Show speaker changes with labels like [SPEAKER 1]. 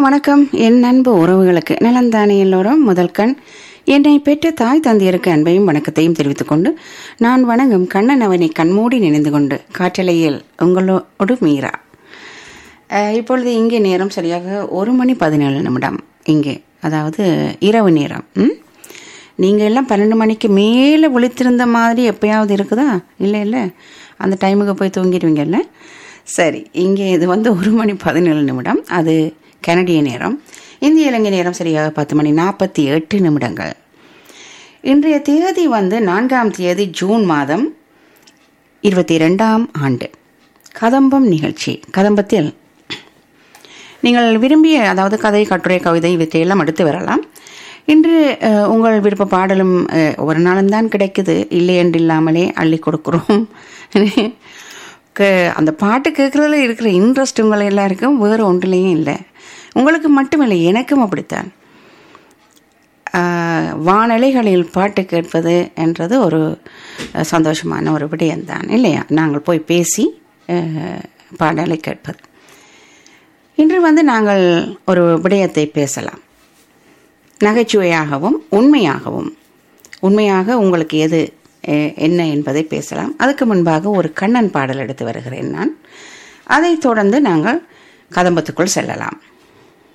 [SPEAKER 1] வணக்கம் என் அன்பு உறவுகளுக்கு நலந்தானே எல்லோரும் முதல் கண் என்னை பெற்ற தாய் தந்தையருக்கு அன்பையும் வணக்கத்தையும் தெரிவித்துக் கொண்டு நான் வணங்கும் கண்ணன் அவனை கண்மூடி நினைந்து கொண்டு காற்றலையில் உங்களோடு மீரா அஹ், இப்பொழுது இங்கே நேரம் சரியாக ஒரு மணி பதினேழு நிமிடம் இங்கே அதாவது இரவு நேரம் ம்? நீங்கள் எல்லாம் பன்னெண்டு மணிக்கு மேலே விழித்திருந்த மாதிரி எப்பயாவது இருக்குதா இல்லை இல்லை அந்த டைமுக்கு போய் தூங்கிடுவீங்கல்ல சரி இங்கே இது வந்து ஒரு மணி பதினேழு நிமிடம் அது கனடிய நேரம் இந்திய இலங்கை நேரம் சரியாக பத்து மணி நாற்பத்தி எட்டு நிமிடங்கள் இன்றைய தேதி வந்து நான்காம் தேதி ஜூன் மாதம் இருபத்தி ரெண்டாம் ஆண்டு கதம்பம் நிகழ்ச்சி கதம்பத்தில் நீங்கள் விரும்பிய அதாவது கதை கட்டுரை கவிதை இவற்றையெல்லாம் எடுத்து வரலாம் இன்று அஹ், உங்கள் விருப்ப பாடலும் அஹ், ஒரு நாளும் தான் கிடைக்குது இல்லை என்று இல்லாமலே அள்ளி கொடுக்குறோம் க- அந்த பாட்டு கேட்குறதுல இருக்கிற இன்ட்ரெஸ்ட் உங்களை எல்லாருக்கும் வேறு ஒன்றுலேயும் இல்லை உங்களுக்கு மட்டுமில்லை எனக்கும் அப்படித்தான் ஆஹ், வானலைகளில் பாட்டு கேட்பது என்றது ஒரு அஹ், சந்தோஷமான ஒரு விடயம்தான் இல்லையா நாங்கள் போய் பேசி அஹ், பாடலை கேட்பது இன்று வந்து நாங்கள் ஒரு விடயத்தை பேசலாம் நகைச்சுவையாகவும் உண்மையாகவும் உண்மையாக உங்களுக்கு எது அஹ், என்ன என்பதை பேசலாம் அதுக்கு முன்பாக ஒரு கண்ணன் பாடல் எடுத்து வருகிறேன் நான் அதைத் தொடர்ந்து நாங்கள் கதம்பத்துக்குள் செல்லலாம்